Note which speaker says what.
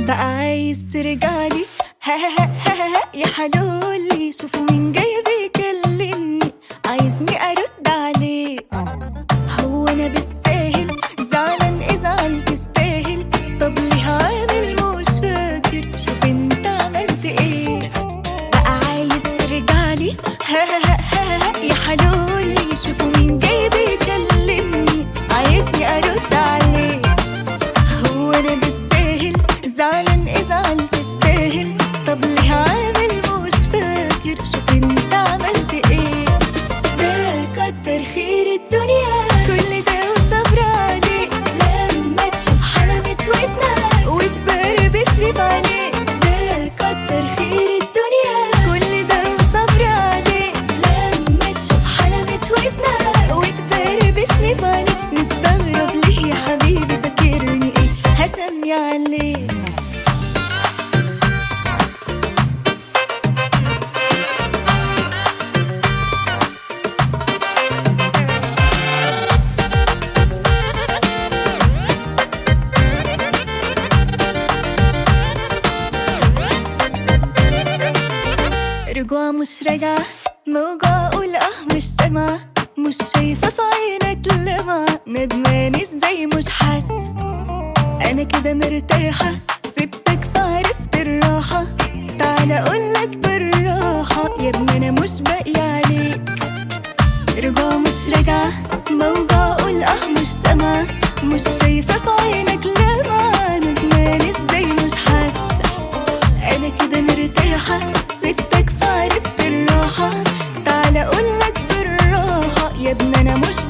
Speaker 1: بقى عايز ترجعلي ها ها ها ها ها يا حلولي شوفوا مين جاي بيكلمني عايزني ارد عليه هو انا بالساهل زعلان ازعل تستاهل طب ليه عامل مش فاكر شوف انت عملت ايه بقى عايز ترجعلي ها ها ها ها ها يا حلولي شوفوا مين جاي بيكلمني عايزني ارد عليه هو انا بالساهل زعلان ازعل تستاهل طب ليه عامل مش فاكر شوف انت عملت ايه ده كتر خير الدنيا كل ده وصبر عليه لما تشوف حلمة ودنا وتبربش لي بعينيه ده كتر خير الدنيا كل ده وصبر عليه لما تشوف حلمة ودنا وتبربش لي بعينيه مستغرب ليه يا حبيبي فاكرني ايه هسمي عليه رجوع مش راجعة موجوع اقول اه مش سامعة مش شايفة في عينك لمعة ندمان ازاي مش حاسة انا كده مرتاحة سبتك فعرفت الراحة تعالى اقولك بالراحة يا ابني انا مش باقي عليك رجوع مش راجعة موجوع اقول اه مش سامعة مش شايفة في عينك لمعة ندمان ازاي مش حاسة انا كده مرتاحة سبتك فعرفت الراحة تعالى اقولك بالراحة يا ابني انا مش